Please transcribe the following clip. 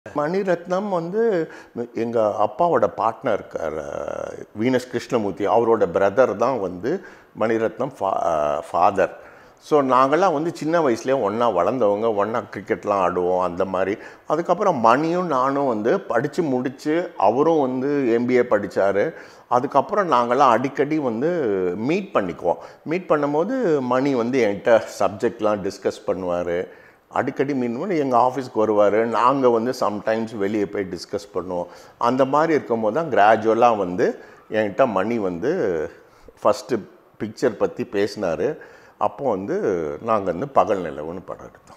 மணிரத்னம் வந்து எங்கள் அப்பாவோட பார்ட்னர் இருக்கார் அஹ், வீனஸ் கிருஷ்ணமூர்த்தி அவரோட பிரதர் தான் வந்து மணிரத்னம் ஃபா ஃபாதர் ஸோ நாங்கள்லாம் வந்து சின்ன வயசுலேயே ஒன்றா வளர்ந்தவங்க ஒன்றா கிரிக்கெட்லாம் ஆடுவோம் அந்த மாதிரி அதுக்கப்புறம் மணியும் நானும் வந்து படித்து முடித்து அவரும் வந்து எம்பிஏ படித்தார் அதுக்கப்புறம் நாங்கள்லாம் அடிக்கடி வந்து மீட் பண்ணிக்குவோம் மீட் பண்ணும்போது மணி வந்து என்கிட்ட சப்ஜெக்ட்லாம் டிஸ்கஸ் பண்ணுவார் அடிக்கடி மீன் பண்ணி எங்கள் ஆஃபீஸ்க்கு வருவார் நாங்கள் வந்து சம்டைம்ஸ் வெளியே போய் டிஸ்கஸ் பண்ணுவோம் அந்த மாதிரி இருக்கும்போது தான் கிராஜுவலாக வந்து என்கிட்ட மணி வந்து ஃபஸ்ட்டு பிக்சர் பற்றி பேசினார் அப்போ வந்து நாங்கள் வந்து பகல் நிலவுன்னு படம் எடுத்தோம்